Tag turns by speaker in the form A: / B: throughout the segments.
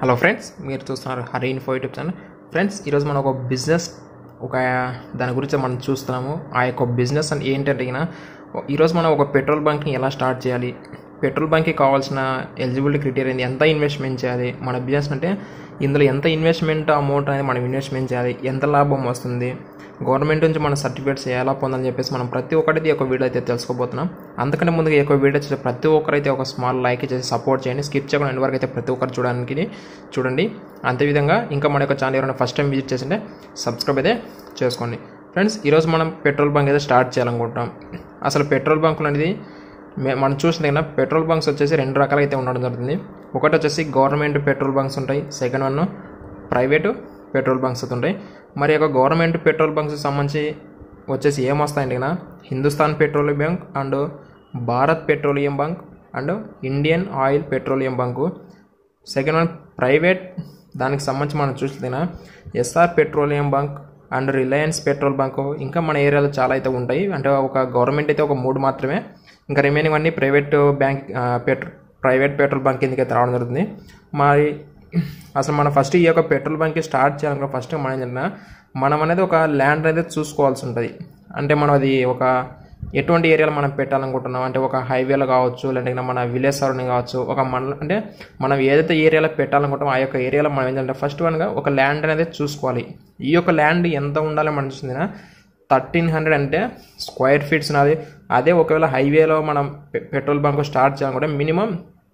A: hello friends మీరు చూస్తున్నారు Hari info YouTube channel friends ఈరోజు మనం ఒక బిజినెస్ ఒక దాని గురించి మనం చూస్తున్నాము ఆ యొక్క బిజినెస్ అని ఏంటంటే గిన, ఈరోజు మనం ఒక పెట్రోల్ బంక్ని ఎలా స్టార్ట్ చేయాలి పెట్రోల్ బంక్కి కావాల్సిన ఎలిజిబిలిటీ క్రిటీరియా ఏంది ఎంత ఇన్వెస్ట్మెంట్ చేయాలి మన బిజినెస్ అంటే ఇందులో ఎంత ఇన్వెస్ట్మెంట్ అమౌంట్ అనేది మనం ఇన్వెస్ట్మెంట్ చేయాలి ఎంత లాభం వస్తుంది గవర్నమెంట్ నుంచి మన సర్టిఫికేట్స్ ఎలా పొందాలని చెప్పేసి మనం ప్రతి ఒక్కటి ఈ యొక్క వీడియో అయితే తెలుసుకోబోతున్నాం అంతకంటే ముందుగా ఈ యొక్క వీడియో చూసే ప్రతి ఒక్కరైతే ఒక స్మాల్ లైక్ చేసి సపోర్ట్ చేయండి స్కిప్ చేయకుండా ఎండ్ వరకు అయితే ప్రతి ఒక్కరు చూడడానికి చూడండి అంతేవిధంగా ఇంకా మన యొక్క ఛానల్ ఎవరైనా ఫస్ట్ టైం విజిట్ చేసింటే సబ్స్క్రైబ్ అయితే చేసుకోండి ఫ్రెండ్స్ ఈరోజు మనం పెట్రోల్ బంక్ అయితే స్టార్ట్ చేయాలనుకుంటున్నాం అసలు పెట్రోల్ బంకులు అనేది మే- మనం చూసిన దగ్గర పెట్రోల్ బంక్స్ వచ్చేసి రెండు రకాలుగా అయితే ఉండడం జరుగుతుంది ఒకటి వచ్చేసి గవర్నమెంట్ పెట్రోల్ బంక్స్ ఉంటాయి second one private petrol bunks అయితే ఉంటాయి మరి యొక్క గవర్నమెంట్ పెట్రోల్ బంక్స్ సంబంధించి వచ్చేసి ఏమొస్తాయంటే కన్నా Hindustan petroleum bunk and Bharat petroleum bunk and Indian oil petroleum bunk second one private దానికి సంబంధించి మనం చూస్తే SR petroleum bunk and Reliance petrol bunk ఇంకా మన ఏరియాలో చాలా అయితే ఉంటాయి అంటే ఒక గవర్నమెంట్ అయితే ఒక మూడు మాత్రమే ఇంకా రిమైనింగ్ అన్ని private bank petro private petrol bunk కిందకి అయితే రావడం జరుగుతుంది మరి అసలు మనం ఫస్ట్ ఈ యొక్క పెట్రోల్ బంక్కి స్టార్ట్ చేయాలనుకో ఫస్ట్ మనం ఏంటంటే మనం అనేది ఒక ల్యాండ్ అనేది చూసుకోవాల్సి ఉంటుంది అంటే మనం అది ఒక ఎటువంటి ఏరియాలో మనం పెట్టాలనుకుంటున్నాం అంటే ఒక హైవేలో కావచ్చు లేదంటే మన విలేజ్ సరౌండింగ్ కావచ్చు ఒక మన అంటే మనం ఏదైతే ఏరియాలో పెట్టాలనుకుంటామో ఆ యొక్క ఏరియాలో మనం ఏంటంటే ఫస్ట్ వన్గా ఒక ల్యాండ్ అనేది చూసుకోవాలి ఈ యొక్క ల్యాండ్ ఎంత ఉండాలో మనం చూసిందినా థర్టీన్ హండ్రెడ్ అంటే స్క్వేర్ ఫీట్స్ నాది అదే ఒకవేళ హైవేలో మనం పె- పెట్రోల్ బంక్ స్టార్ట్ చేయాలనుకుంటే minimum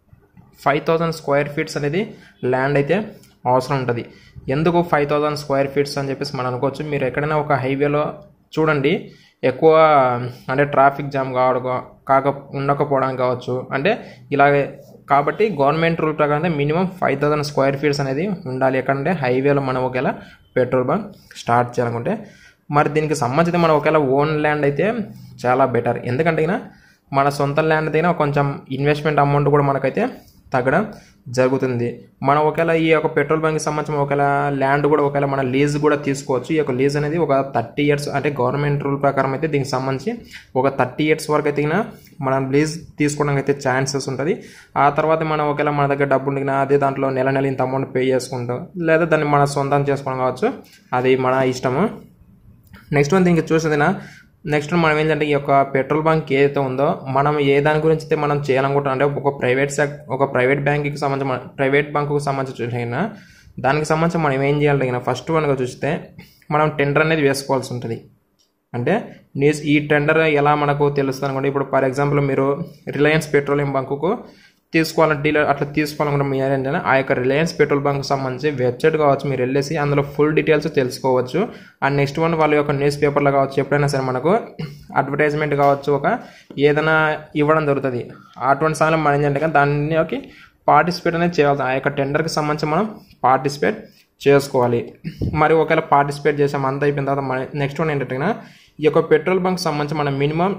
A: five thousand square feets అనేది ల్యాండ్ అయితే అవసరం ఉంటుంది ఎందుకు ఫైవ్ థౌజండ్ స్క్వేర్ ఫీట్స్ అని చెప్పేసి మనం అనుకోవచ్చు మీరు ఎక్కడైనా ఒక హైవేలో చూడండి ఎక్కువ అంటే ట్రాఫిక్ జామ్ కావడం కాక ఉండకపోవడానికి కావచ్చు అంటే ఇలాగే కాబట్టి గవర్నమెంట్ రూల్ ప్రకారం అయితే minimum five thousand square feets అనేది ఉండాలి ఎక్కడంటే హైవేలో మనం ఒకవేళ పెట్రోల్ బంక్ స్టార్ట్ చేయాలనుకుంటే మరి దీనికి సంబంధించి మనం ఒకవేళ ఓన్ ల్యాండ్ అయితే చాలా బెటర్ ఎందుకంటే ఇక మన సొంత ల్యాండ్ అయినా కొంచెం ఇన్వెస్ట్మెంట్ అమౌంట్ కూడా మనకైతే తగ్గడం జరుగుతుంది మనం ఒకవేళ ఈ యొక్క పెట్రోల్ బంక్కి సంబంధించిన ఒకవేళ ల్యాండ్ కూడా ఒకవేళ మన లీజ్ కూడా తీసుకోవచ్చు ఈ యొక్క లీజ్ అనేది ఒక థర్టీ ఇయర్స్ అంటే గవర్నమెంట్ రూల్ ప్రకారం అయితే దీనికి సంబంధించి ఒక థర్టీ ఇయర్స్ వరకు అయితే గిన మనం లీజ్ తీసుకోవడానికి అయితే ఛాన్సెస్ ఉంటుంది ఆ తర్వాత మనం ఒకవేళ మన దగ్గర డబ్బు ఉండినా అదే దాంట్లో నెల నెల ఇంత అమౌంట్ పే చేసుకుంటాం లేదా దాన్ని మన సొంతం చేసుకోవడం కావచ్చు అది మన ఇష్టము నెక్స్ట్ వన్ దీనికి చూసేదినా నెక్స్ట్ మనం ఏంటంటే ఈ యొక్క పెట్రోల్ బంక్ ఏదైతే ఉందో మనం ఏ దాని గురించి అయితే మనం చేయాలనుకుంటున్నాం అంటే ఒక ప్రైవేట్ సెక్ ఒక ప్రైవేట్ బ్యాంక్కి సంబంధించి ప్రైవేట్ బ్యాంకుకి సంబంధించి చూసినా దానికి సంబంధించి మనం ఏం చేయాలి ఫస్ట్ వన్గా చూస్తే మనం టెండర్ అనేది వేసుకోవాల్సి ఉంటుంది అంటే న్యూస్ ఈ టెండర్ ఎలా మనకు తెలుస్తుంది అనుకోండి ఇప్పుడు ఫర్ ఎగ్జాంపుల్ మీరు రిలయన్స్ పెట్రోలియం బంకుకు తీసుకోవాలంటే డీలర్ అట్లా తీసుకోవాలనుకుంటే మీరు ఏంటంటే ఆ యొక్క రిలయన్స్ పెట్రోల్ బంక్ సంబంధించి వెబ్సైట్ కావచ్చు మీరు వెళ్ళేసి అందులో ఫుల్ డీటెయిల్స్ తెలుసుకోవచ్చు అండ్ నెక్స్ట్ వన్ వాళ్ళ యొక్క న్యూస్ పేపర్లో కావచ్చు ఎప్పుడైనా సరే మనకు అడ్వర్టైజ్మెంట్ కావచ్చు ఒక ఏదైనా ఇవ్వడం జరుగుతుంది అటువంటి సమయంలో మనం ఏంటంటే దానికి పార్టిసిపేట్ అనేది చేయాలి ఆ యొక్క టెండర్కి సంబంధించి మనం పార్టిసిపేట్ చేసుకోవాలి మరి ఒకవేళ పార్టిసిపేట్ చేసాం అంతా అయిపోయిన తర్వాత మన నెక్స్ట్ వన్ ఏంటంటే ఈ యొక్క పెట్రోల్ బంక్ సంబంధించి మనం మినిమం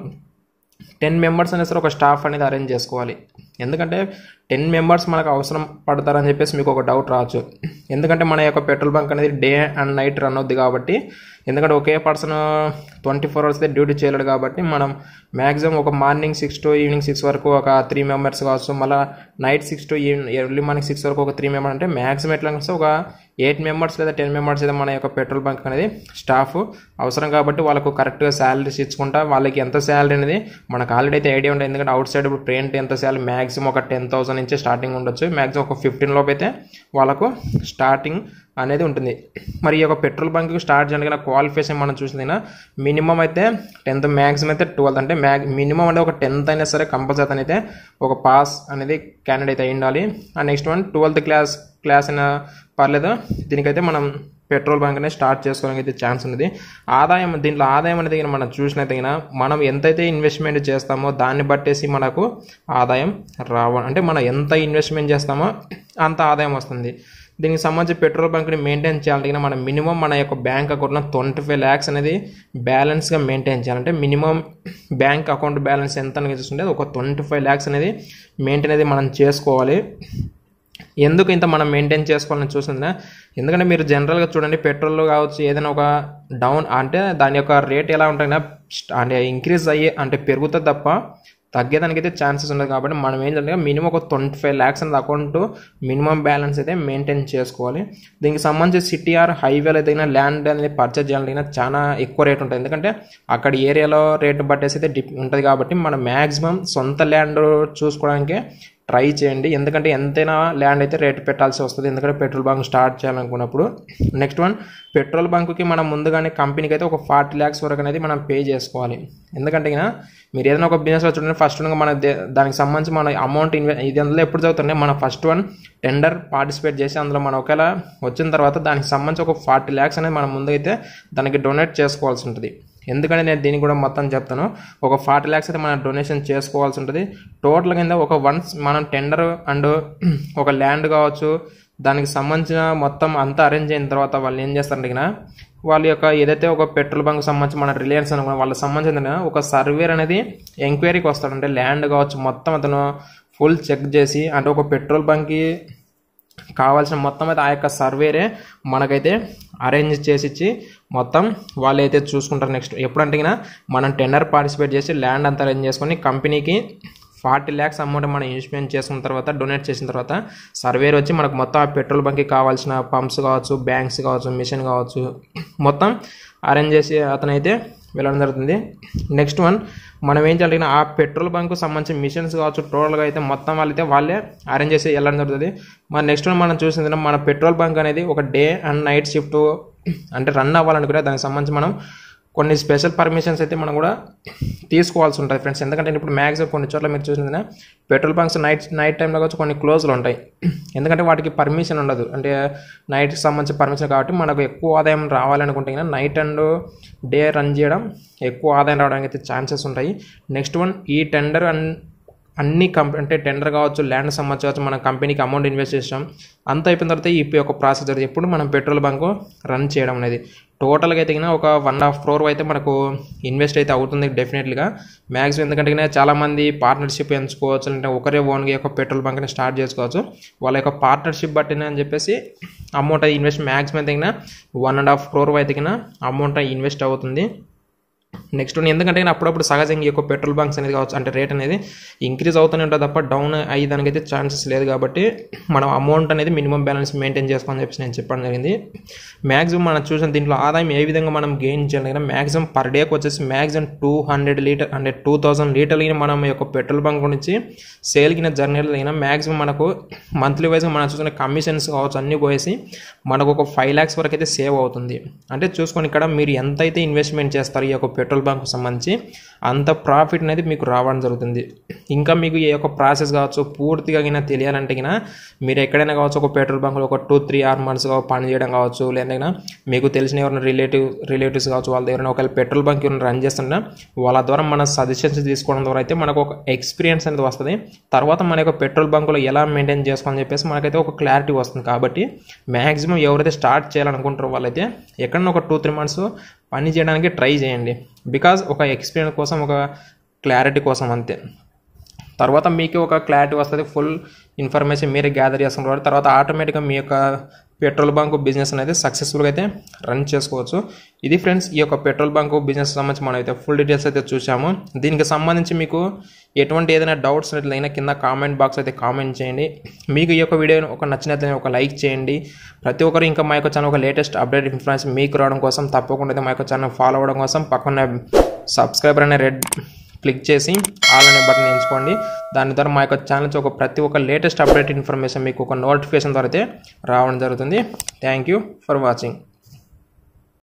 A: టెన్ మెంబర్స్ అనేది సరే ఒక స్టాఫ్ అనేది అరేంజ్ చేసుకోవాలి ఎందుకంటే టెన్ మెంబర్స్ మనకు అవసరం పడతారని చెప్పేసి మీకు ఒక డౌట్ రావచ్చు ఎందుకంటే మన యొక్క పెట్రోల్ బంక్ అనేది డే అండ్ నైట్ రన్ అవుద్ది కాబట్టి ఎందుకంటే ఒకే person twenty four hours duty చేయలేడు కాబట్టి మనం మ్యాక్సిమం ఒక morning six to evening six వరకు ఒక త్రీ మెంబర్స్ కావచ్చు మళ్ళీ night six to early morning six వరకు ఒక త్రీ మెంబర్స్ అంటే మ్యాక్సిమం ఎట్లా అంటే ఒక ఎయిట్ మెంబర్స్ లేదా టెన్ మెంబర్స్ అయితే మన యొక్క పెట్రోల్ బంక్ అనేది స్టాఫ్ అవసరం కాబట్టి వాళ్ళకు కరెక్ట్గా శాలరీస్ ఇచ్చుకుంటా వాళ్ళకి ఎంత శాలరీ అనేది మనకు ఆల్రెడీ అయితే ఐడియా ఉంటుంది ఎందుకంటే అవుట్ సైడ్ ఇప్పుడు ట్రైన్ ఎంత శాలరీ మ్యాక్సిమం ఒక టెన్ థౌసండ్ నుంచి స్టార్టింగ్ ఉండొచ్చు మ్యాక్సిమం ఒక ఫిఫ్టీన్ లోపు అయితే వాళ్ళకు స్టార్టింగ్ అనేది ఉంటుంది మరి ఈ యొక్క పెట్రోల్ బంక్ స్టార్ట్ చేయడానికి క్వాలిఫికేషన్ మనం చూసిందినా మినిమం అయితే టెన్త్ మ్యాక్సిమం అయితే ట్వెల్త్ అంటే మ్యాక్ మినిమం అంటే ఒక టెన్త్ అయినా సరే కంపల్సరీ అయితే ఒక పాస్ అనేది క్యాండిడేట్ అయి ఉండాలి and next one twelfth class class అయినా పర్లేదు దీనికైతే మనం పెట్రోల్ బంక్ అనేది స్టార్ట్ చేసుకోవడానికి అయితే ఛాన్స్ ఉంది ఆదాయం దీంట్లో ఆదాయం అనేది గిన మనం చూసినైతే గిన మనం ఎంతైతే ఇన్వెస్ట్మెంట్ చేస్తామో దాన్ని బట్టేసి మనకు ఆదాయం రావ అంటే మనం ఎంత ఇన్వెస్ట్మెంట్ చేస్తామో అంత ఆదాయం వస్తుంది దీనికి సంబంధించి పెట్రోల్ బంక్ని మెయింటైన్ చేయాలంటే గిన మనం మినిమం మన యొక్క బ్యాంక్ అకౌంట్లో ట్వంటీ ఫైవ్ ల్యాక్స్ అనేది బ్యాలెన్స్గా మెయింటైన్ చేయాలంటే మినిమం బ్యాంక్ అకౌంట్ బ్యాలెన్స్ ఎంత అనేది చూస్తుంటే ఒక ట్వంటీ ఫైవ్ ల్యాక్స్ అనేది మెయింటైన్ అనేది మనం చేసుకోవాలి ఎందుకు ఇంత మనం మెయింటైన్ చేసుకోవాలని చూసిందా ఎందుకంటే మీరు జనరల్గా చూడండి పెట్రోల్ కావచ్చు ఏదైనా ఒక డౌన్ అంటే దాని యొక్క రేట్ ఎలా ఉంటుంది అంటే ఇంక్రీజ్ అయ్యే అంటే పెరుగుతుంది తప్ప తగ్గేదానికి అయితే ఛాన్సెస్ ఉండదు కాబట్టి మనం ఏంటంటే మినిమం ఒక ట్వంటీ ఫైవ్ ల్యాక్స్ అనేది అకౌంట్ మినిమం బ్యాలెన్స్ అయితే మెయింటైన్ చేసుకోవాలి దీనికి సంబంధించి సిటీ ఆర్ హైవేలో ఏదైనా ల్యాండ్ అనేది పర్చేజ్ చేయాలన్నా చాలా ఎక్కువ రేట్ ఉంటుంది ఎందుకంటే అక్కడ ఏరియాలో రేట్ బట్టేసి అయితే డిప్ ఉంటుంది కాబట్టి మనం మ్యాక్సిమం సొంత ల్యాండ్ చూసుకోవడానికి ట్రై చేయండి ఎందుకంటే ఎంతైనా ల్యాండ్ అయితే రేట్ పెట్టాల్సి వస్తుంది ఎందుకంటే పెట్రోల్ బంక్ స్టార్ట్ చేయాలనుకున్నప్పుడు నెక్స్ట్ వన్ పెట్రోల్ బంక్కి మనం ముందుగానే కంపెనీకి అయితే ఒక ఫార్టీ ల్యాక్స్ వరకు అనేది మనం పే చేసుకోవాలి ఎందుకంటే ఇక మీరు ఏదైనా ఒక బిజినెస్ చూడండి ఫస్ట్ మన దే- దానికి సంబంధించి మన అమౌంట్ ఇన్వె ఇది అందులో ఎప్పుడు చదువుతుంటే మనం ఫస్ట్ వన్ టెండర్ పార్టిసిపేట్ చేసి అందులో మనం ఒకవేళ వచ్చిన తర్వాత దానికి సంబంధించి ఒక ఫార్టీ ల్యాక్స్ అనేది మనం ముందైతే దానికి డొనేట్ చేసుకోవాల్సి ఉంటుంది ఎందుకంటే నేను దీనికి కూడా మొత్తం చెప్తాను ఒక ఫార్టీ ల్యాక్స్ అయితే మనం డొనేషన్ చేసుకోవాల్సి ఉంటుంది టోటల్ కింద ఒక వన్స్ మనం టెండర్ అండ్ ఒక ల్యాండ్ కావచ్చు దానికి సంబంధించిన మొత్తం అంతా అరేంజ్ అయిన తర్వాత వాళ్ళు ఏం చేస్తారంటే ఇక వాళ్ళ యొక్క ఏదైతే ఒక పెట్రోల్ బంక్ సంబంధించి మన రిలయన్స్ అనుకున్న వాళ్ళకి సంబంధించిన ఒక సర్వేర్ అనేది ఎంక్వైరీకి వస్తాడు అంటే ల్యాండ్ కావచ్చు మొత్తం అతను ఫుల్ చెక్ చేసి అంటే ఒక పెట్రోల్ బంక్కి కావాల్సిన మొత్తం అయితే ఆ యొక్క సర్వేరే మనకైతే అరేంజ్ చేసి ఇచ్చి మొత్తం వాళ్ళు అయితే చూసుకుంటారు నెక్స్ట్ ఎప్పుడంటే గిన మనం టెండర్ పార్టిసిపేట్ చేసి ల్యాండ్ అంతా అరేంజ్ చేసుకొని కంపెనీకి ఫార్టీ ల్యాక్స్ అమౌంట్ మనం ఇన్వెస్ట్మెంట్ చేసుకున్న తర్వాత డొనేట్ చేసిన తర్వాత సర్వేర్ వచ్చి మనకు మొత్తం ఆ పెట్రోల్ బంక్కి కావాల్సిన పంప్స్ కావచ్చు బ్యాంక్స్ కావచ్చు మిషన్ కావచ్చు మొత్తం అరేంజ్ చేసి అతనైతే వెళ్ళడం జరుగుతుంది నెక్స్ట్ వన్ మనం ఏం చేయాలి ఆ పెట్రోల్ బంక్ సంబంధించిన మిషన్స్ కావచ్చు టోటల్గా అయితే మొత్తం వాళ్ళైతే వాళ్ళే అరేంజ్ చేసి వెళ్ళడం జరుగుతుంది మరి నెక్స్ట్ వన్ మనం చూసింది మన పెట్రోల్ బంక్ అనేది ఒక డే అండ్ నైట్ షిఫ్ట్ అంటే రన్ అవ్వాలనుకుంటే దానికి సంబంధించి మనం కొన్ని స్పెషల్ పర్మిషన్స్ అయితే మనం కూడా తీసుకోవాల్సి ఉంటుంది ఫ్రెండ్స్ ఎందుకంటే ఇప్పుడు మ్యాక్సిమం కొన్ని చోట్ల మీరు చూసింది పెట్రోల్ బంక్స్ నైట్ నైట్ టైంలో వచ్చి కొన్ని క్లోజ్లు ఉంటాయి ఎందుకంటే వాటికి పర్మిషన్ ఉండదు అంటే నైట్కి సంబంధించిన పర్మిషన్ కాబట్టి మనకు ఎక్కువ ఆదాయం రావాలనుకుంటే కనుక నైట్ అండ్ డే రన్ చేయడం ఎక్కువ ఆదాయం రావడానికి అయితే ఛాన్సెస్ ఉంటాయి నెక్స్ట్ వన్ ఈ టెండర్ అండ్ అన్ని కంపె అంటే టెండర్ కావచ్చు ల్యాండ్ సంబంధించి కావచ్చు మన కంపెనీకి అమౌంట్ ఇన్వెస్ట్ చేసాం అంత అయిపోయిన తర్వాత ఈ యొక్క ప్రాసెస్ జరుగుతుంది ఎప్పుడు మనం పెట్రోల్ బంక్ రన్ చేయడం అనేది టోటల్గా అయితే కింద ఒక వన్ హాఫ్ క్రోర్ అయితే మనకు ఇన్వెస్ట్ అయితే అవుతుంది డెఫినెట్లీగా మ్యాక్సిమం ఎందుకంటే కింద చాలామంది పార్ట్నర్షిప్ ఎంచుకోవచ్చు అంటే ఒకరే ఓన్గా యొక్క పెట్రోల్ బంక్ని స్టార్ట్ చేసుకోవచ్చు వాళ్ళ యొక్క పార్ట్నర్షిప్ బట్టిన అని చెప్పేసి అమౌంట్ అయితే ఇన్వెస్ట్ మ్యాక్సిమం అయితే కింద వన్ అండ్ హాఫ్ క్రోర్ అయితే కింద అమౌంట్ ఇన్వెస్ట్ అవుతుంది నెక్స్ట్ ఎందుకంటే అప్పుడప్పుడు సహజంగా ఈ యొక్క పెట్రోల్ బంక్స్ అనేది కావచ్చు అంటే రేట్ అనేది ఇంక్రీజ్ అవుతూనే ఉంటుంది తప్ప డౌన్ అయ్యేదానికి అయితే ఛాన్సెస్ లేదు కాబట్టి మనం అమౌంట్ అనేది మినిమం బ్యాలెన్స్ మెయింటైన్ చేసుకోని చెప్పేసి నేను చెప్పడం జరిగింది మ్యాక్సిమం మనం చూసిన దీంట్లో ఆదాయం ఏ విధంగా మనం గెయిన్ చేయాలి మ్యాక్సిమం పర్ డేకి వచ్చేసి మ్యాక్సిమం టూ హండ్రెడ్ లీటర్ అంటే టూ థౌసండ్ లీటర్లు మనం ఈ యొక్క పెట్రోల్ బంక్ నుంచి సేల్కిన జర్నీలు అయినా మ్యాక్సిమం మనకు మంత్లీ వైజ్గా మనం చూసిన కమిషన్స్ కావచ్చు అన్నీ పోయేసి మనకు ఒక ఫైవ్ ల్యాక్స్ వరకు అయితే సేవ్ అవుతుంది అంటే చూసుకొని ఇక్కడ మీరు ఎంత అయితే ఇన్వెస్ట్మెంట్ చేస్తారు ఈ యొక్క పెట్రోల్ బంక్ సంబంధించి అంత ప్రాఫిట్ అనేది మీకు రావడం జరుగుతుంది ఇంకా మీకు ఈ యొక్క ప్రాసెస్ కావచ్చు పూర్తిగా గిన తెలియాలంటే గిన మీరు ఎక్కడైనా కావచ్చు ఒక పెట్రోల్ బంక్లో ఒక టూ త్రీ ఆర్ మంత్స్ పని చేయడం కావచ్చు లేదా మీకు తెలిసిన ఎవరైనా రిలేటివ్ రిలేటివ్స్ కావచ్చు వాళ్ళ దగ్గర ఒకవేళ పెట్రోల్ బంక్ ఎవరైనా రన్ చేస్తున్నా వాళ్ళ ద్వారా మన సజెషన్స్ తీసుకోవడం ద్వారా అయితే మనకు ఒక ఎక్స్పీరియన్స్ అనేది వస్తుంది తర్వాత మన యొక్క పెట్రోల్ బంకులో ఎలా మెయింటైన్ చేసుకోవాలని చెప్పేసి మనకైతే ఒక క్లారిటీ వస్తుంది కాబట్టి మ్యాక్సిమం ఎవరైతే స్టార్ట్ చేయాలనుకుంటారో వాళ్ళైతే ఎక్కడన్నా ఒక టూ త్రీ మంత్స్ పని చేయడానికి ట్రై చేయండి బికాజ్ ఒక ఎక్స్పీరియన్స్ కోసం ఒక క్లారిటీ కోసం అంతే తర్వాత మీకు ఒక క్లారిటీ వస్తుంది ఫుల్ ఇన్ఫర్మేషన్ మీరే గ్యాదర్ చేసుకుంటారు తర్వాత ఆటోమేటిక్గా మీ యొక్క పెట్రోల్ బంక్ బిజినెస్ అనేది సక్సెస్ఫుల్గా అయితే రన్ చేసుకోవచ్చు ఇది ఫ్రెండ్స్ ఈ యొక్క పెట్రోల్ బంక్ బిజినెస్ సంబంధించి మనం అయితే ఫుల్ డీటెయిల్స్ అయితే చూసాము దీనికి సంబంధించి మీకు ఎటువంటి ఏదైనా డౌట్స్ అయినా కింద కామెంట్ బాక్స్ అయితే కామెంట్ చేయండి మీకు ఈ యొక్క వీడియో ఒక నచ్చినట్లయితే ఒక లైక్ చేయండి ప్రతి ఒక్కరు ఇంకా మా యొక్క ఛానల్ ఒక లేటెస్ట్ అప్డేట్ ఇన్ఫర్మేషన్ మీకు రావడం కోసం తప్పకుండా అయితే మా యొక్క ఛానల్ ఫాలో అవ్వడం కోసం పక్కన సబ్స్క్రైబర్ అనే రెడ్ క్లిక్ చేసి ఆల్ అనే బటన్ ఎంచుకోండి దాని ద్వారా మా యొక్క ఛానల్ నుంచి ఒక ప్రతి ఒక్క లేటెస్ట్ అప్డేట్ ఇన్ఫర్మేషన్ మీకు ఒక నోటిఫికేషన్ ద్వారా అయితే రావడం జరుగుతుంది థ్యాంక్ యూ ఫర్ వాచింగ్